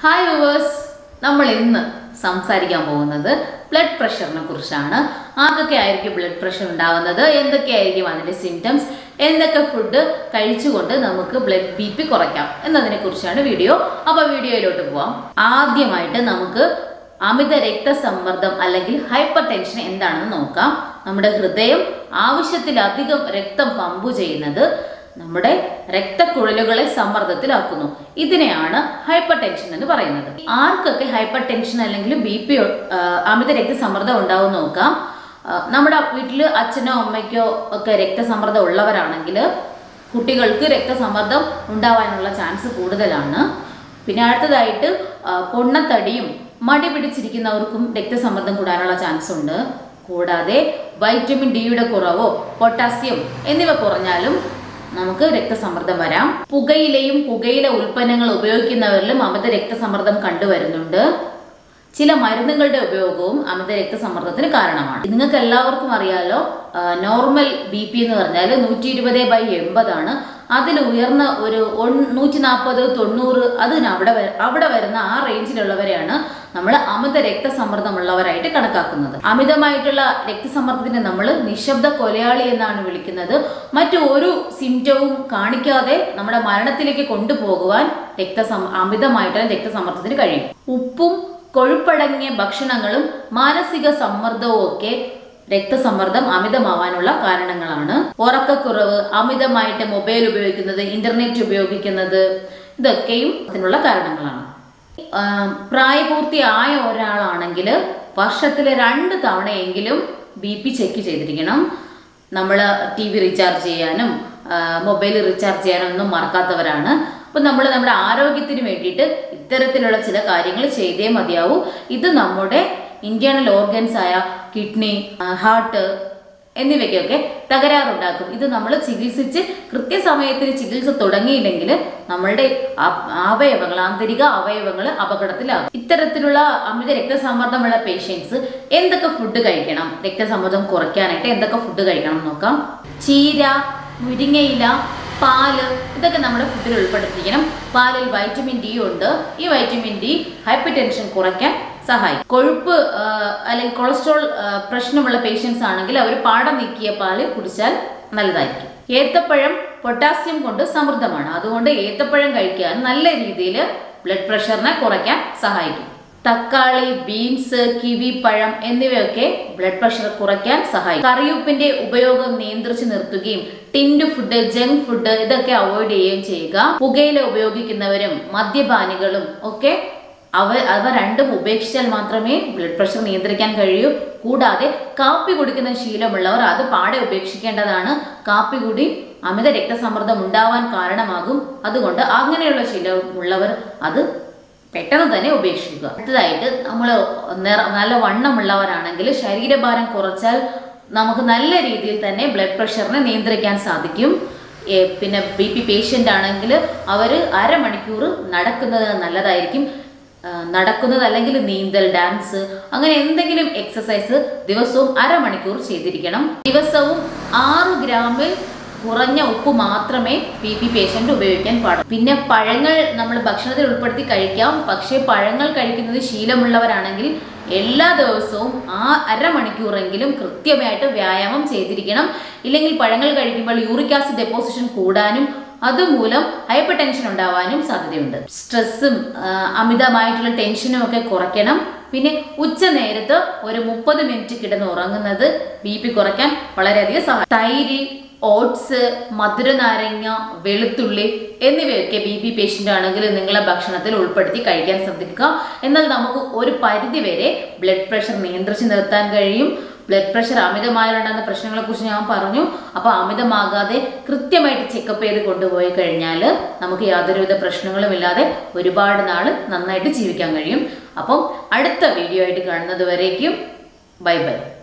hi viewers നമ്മൾ ഇന്ന് സംസാരിക്കാൻ പോകുന്നത് ബ്ലഡ് പ്രഷറിനെ കുറിച്ചാണ് ആർക്കൊക്കെ ആയിരിക്കും ബ്ലഡ് പ്രഷർ ഉണ്ടാവുന്നത് എന്തൊക്കെയായിരിക്കും അതിൻ്റെ സിംറ്റംസ് എന്തൊക്കെ ഫുഡ് കഴിച്ചുകൊണ്ട് നമുക്ക് ബ്ലഡ് ബി പി കുറയ്ക്കാം എന്നതിനെ കുറിച്ചാണ് വീഡിയോ അപ്പോൾ വീഡിയോയിലോട്ട് പോവാം ആദ്യമായിട്ട് നമുക്ക് അമിത രക്തസമ്മർദ്ദം അല്ലെങ്കിൽ ഹൈപ്പർ ടെൻഷൻ എന്താണെന്ന് നോക്കാം നമ്മുടെ ഹൃദയം ആവശ്യത്തിലധികം രക്തം പമ്പ് ചെയ്യുന്നത് നമ്മുടെ രക്തക്കുഴലുകളെ സമ്മർദ്ദത്തിലാക്കുന്നു ഇതിനെയാണ് ഹൈപ്പർ ടെൻഷൻ എന്ന് പറയുന്നത് ആർക്കൊക്കെ ഹൈപ്പർ ടെൻഷൻ അല്ലെങ്കിൽ ബി പി അമിത രക്തസമ്മർദ്ദം ഉണ്ടാവും നോക്കാം ആ, നമ്മുടെ വീട്ടിൽ അച്ഛനോ അമ്മയ്ക്കോ ഒക്കെ രക്തസമ്മർദ്ദം ഉള്ളവരാണെങ്കിൽ കുട്ടികൾക്ക് രക്തസമ്മർദ്ദം ഉണ്ടാവാനുള്ള ചാൻസ് കൂടുതലാണ് പിന്നെ അടുത്തതായിട്ട് ആ, പൊണ്ണത്തടിയും മടി പിടിച്ചിരിക്കുന്നവർക്കും രക്തസമ്മർദ്ദം കൂടാനുള്ള ചാൻസ് ഉണ്ട് കൂടാതെ വൈറ്റമിൻ ഡിയുടെ കുറവോ പൊട്ടാസ്യം എന്നിവ കുറഞ്ഞാലും നമുക്ക് രക്തസമ്മർദ്ദം വരാം പുകയിലയും പുകയില ഉൽപ്പന്നങ്ങൾ ഉപയോഗിക്കുന്നവരിലും അമിത രക്തസമ്മർദ്ദം കണ്ടുവരുന്നുണ്ട് ചില മരുന്നുകളുടെ ഉപയോഗവും അമിത രക്തസമ്മർദ്ദത്തിന് കാരണമാണ് നിങ്ങൾക്ക് എല്ലാവർക്കും അറിയാലോ നോർമൽ ബി പി എന്ന് പറഞ്ഞാൽ നൂറ്റി ഇരുപത് ബൈ എൺപതാണ് അതിൽ ഉയർന്ന ഒരു നൂറ്റി നാൽപ്പത് തൊണ്ണൂറ് അതിന് അവിടെ വര- അവിടെ വരുന്ന ആ റേഞ്ചിലുള്ളവരെയാണ് നമ്മൾ അമിത രക്തസമ്മർദ്ദമുള്ളവരായിട്ട് കണക്കാക്കുന്നത് അമിതമായിട്ടുള്ള രക്തസമ്മർദ്ദത്തിനെ നമ്മൾ നിശബ്ദ കൊലയാളി എന്നാണ് വിളിക്കുന്നത് മറ്റു ഒരു സിംറ്റവും കാണിക്കാതെ നമ്മുടെ മരണത്തിലേക്ക് കൊണ്ടുപോകുവാൻ രക്തസം അമിതമായിട്ടുള്ള രക്തസമ്മർദ്ദത്തിന് കഴിയും ഉപ്പും കൊഴുപ്പടങ്ങിയ ഭക്ഷണങ്ങളും മാനസിക സമ്മർദ്ദവും ഒക്കെ രക്തസമ്മർദ്ദം അമിതമാവാനുള്ള കാരണങ്ങളാണ് ഉറക്കക്കുറവ് അമിതമായിട്ട് മൊബൈൽ ഉപയോഗിക്കുന്നത് ഇന്റർനെറ്റ് ഉപയോഗിക്കുന്നത് ഇതൊക്കെയും അതിനുള്ള കാരണങ്ങളാണ് ആ, പ്രായപൂർത്തിയായ ഒരാളാണെങ്കിൽ വർഷത്തിൽ രണ്ട് തവണയെങ്കിലും ബി പി ചെക്ക് ചെയ്തിരിക്കണം നമ്മൾ ടി വി റീചാർജ് ചെയ്യാനും മൊബൈൽ റീചാർജ് ചെയ്യാനും ഒന്നും മറക്കാത്തവരാണ് അപ്പം നമ്മൾ നമ്മുടെ ആരോഗ്യത്തിന് വേണ്ടിയിട്ട് ഇത്തരത്തിലുള്ള ചില കാര്യങ്ങൾ ചെയ്തേ മതിയാവൂ ഇത് നമ്മുടെ ഇന്റേണൽ ഓർഗൻസ് ആയ കിഡ്നി ഹാർട്ട് എന്നിവയ്ക്കൊക്കെ തകരാറുണ്ടാക്കും ഇത് നമ്മൾ ചികിത്സിച്ച് കൃത്യസമയത്തിന് ചികിത്സ തുടങ്ങിയില്ലെങ്കിൽ നമ്മളുടെ ആ- അവയവങ്ങൾ ആന്തരിക അവയവങ്ങൾ അപകടത്തിലാകും ഇത്തരത്തിലുള്ള അമിത രക്തസമ്മർദ്ദമുള്ള പേഷ്യൻസ് എന്തൊക്കെ ഫുഡ് കഴിക്കണം രക്തസമ്മർദ്ദം കുറയ്ക്കാനായിട്ട് എന്തൊക്കെ ഫുഡ് കഴിക്കണം എന്ന് നോക്കാം ചീര മുരിങ്ങയില പാല് ഇതൊക്കെ നമ്മുടെ ഫുഡിൽ ഉൾപ്പെടുത്തിയിരിക്കണം പാലിൽ വൈറ്റമിൻ ഡി ഉണ്ട് ഈ വൈറ്റമിൻ ഡി ഹൈപ്പർ ടെൻഷൻ കുറയ്ക്കാൻ സഹായിക്കും കൊഴുപ്പ് ആ, അല്ലെങ്കിൽ കൊളസ്ട്രോൾ ആ, പ്രശ്നമുള്ള പേഷ്യൻസ് ആണെങ്കിൽ അവർ പാടം നീക്കിയ പാല് കുടിച്ചാൽ നല്ലതായിരിക്കും ഏത്തപ്പഴം പൊട്ടാസ്യം കൊണ്ട് സമൃദ്ധമാണ് അതുകൊണ്ട് ഏത്തപ്പഴം കഴിക്കാൻ നല്ല രീതിയിൽ ബ്ലഡ് പ്രഷറിനെ കുറയ്ക്കാൻ സഹായിക്കും തക്കാളി ബീൻസ് കിവി പഴം എന്നിവയൊക്കെ ബ്ലഡ് പ്രഷർ കുറയ്ക്കാൻ സഹായിക്കും കറിയുപ്പിന്റെ ഉപയോഗം നിയന്ത്രിച്ച് നിർത്തുകയും ടിൻഡ് ഫുഡ് ജങ്ക് ഫുഡ് ഇതൊക്കെ അവോയ്ഡ് ചെയ്യുകയും ചെയ്യുക പുകയില ഉപയോഗിക്കുന്നവരും മദ്യപാനികളും ഒക്കെ അവ അവ രണ്ടും ഉപേക്ഷിച്ചാൽ മാത്രമേ ബ്ലഡ് പ്രഷർ നിയന്ത്രിക്കാൻ കഴിയൂ കൂടാതെ കാപ്പി കുടിക്കുന്ന ശീലമുള്ളവർ അത് പാടെ ഉപേക്ഷിക്കേണ്ടതാണ് കാപ്പി കുടി അമിത രക്തസമ്മർദ്ദം ഉണ്ടാവാൻ കാരണമാകും അതുകൊണ്ട് അങ്ങനെയുള്ള ശീലമുള്ളവർ അത് പെട്ടെന്ന് തന്നെ ഉപേക്ഷിക്കുക അടുത്തതായിട്ട് നമ്മൾ നല്ല വണ്ണമുള്ളവരാണെങ്കിൽ ശരീരഭാരം കുറച്ചാൽ നമുക്ക് നല്ല രീതിയിൽ തന്നെ ബ്ലഡ് പ്രഷറിനെ നിയന്ത്രിക്കാൻ സാധിക്കും ഏ, പിന്നെ ബി പി പേഷ്യൻ്റ് ആണെങ്കിൽ അവർ അരമണിക്കൂർ നടക്കുന്നത് നല്ലതായിരിക്കും ആ, നടക്കുന്നത് അല്ലെങ്കിൽ നീന്തൽ ഡാൻസ് അങ്ങനെ എന്തെങ്കിലും എക്സസൈസ് ദിവസവും അരമണിക്കൂർ ചെയ്തിരിക്കണം ദിവസവും ആറ് ഗ്രാമിൽ കുറഞ്ഞ ഉപ്പ് മാത്രമേ ബി പി പേഷ്യൻ്റ് ഉപയോഗിക്കാൻ പാടുള്ളൂ പിന്നെ പഴങ്ങൾ നമ്മൾ ഭക്ഷണത്തിൽ ഉൾപ്പെടുത്തി കഴിക്കാം പക്ഷേ പഴങ്ങൾ കഴിക്കുന്നത് ശീലമുള്ളവരാണെങ്കിൽ എല്ലാ ദിവസവും ആ അരമണിക്കൂറെങ്കിലും കൃത്യമായിട്ട് വ്യായാമം ചെയ്തിരിക്കണം ഇല്ലെങ്കിൽ പഴങ്ങൾ കഴിക്കുമ്പോൾ യൂറിക് ആസിഡ് ഡെപ്പോസിഷൻ കൂടാനും അതുമൂലം ഹൈപ്പർ ടെൻഷൻ ഉണ്ടാവാനും സാധ്യതയുണ്ട് സ്ട്രെസ്സും ആ, അമിതമായിട്ടുള്ള ടെൻഷനും ഒക്കെ കുറയ്ക്കണം പിന്നെ ഉച്ച നേരത്ത് ഒരു മുപ്പത് മിനിറ്റ് കിടന്ന് ഉറങ്ങുന്നത് ബി പി കുറയ്ക്കാൻ വളരെയധികം സഹായം തൈര് ഓട്സ് മധുരനാരങ്ങ വെളുത്തുള്ളി എന്നിവയൊക്കെ ബി പി പേഷ്യൻ്റ് ആണെങ്കിൽ നിങ്ങളെ ഭക്ഷണത്തിൽ ഉൾപ്പെടുത്തി കഴിക്കാൻ ശ്രദ്ധിക്കുക എന്നാൽ നമുക്ക് ഒരു പരിധി വരെ ബ്ലഡ് പ്രഷർ നിയന്ത്രിച്ച് നിർത്താൻ കഴിയും ബ്ലഡ് പ്രഷർ അമിതമായുണ്ടാകുന്ന പ്രശ്നങ്ങളെ കുറിച്ച് ഞാൻ പറഞ്ഞു അപ്പോൾ അമിതമാകാതെ കൃത്യമായിട്ട് ചെക്കപ്പ് ചെയ്ത് കൊണ്ടുപോയി കഴിഞ്ഞാൽ നമുക്ക് യാതൊരുവിധ പ്രശ്നങ്ങളും ഇല്ലാതെ ഒരുപാട് നാൾ നന്നായിട്ട് ജീവിക്കാൻ കഴിയും അപ്പം അടുത്ത വീഡിയോ ആയിട്ട് കാണുന്നത് വരേക്കും ബൈ ബൈ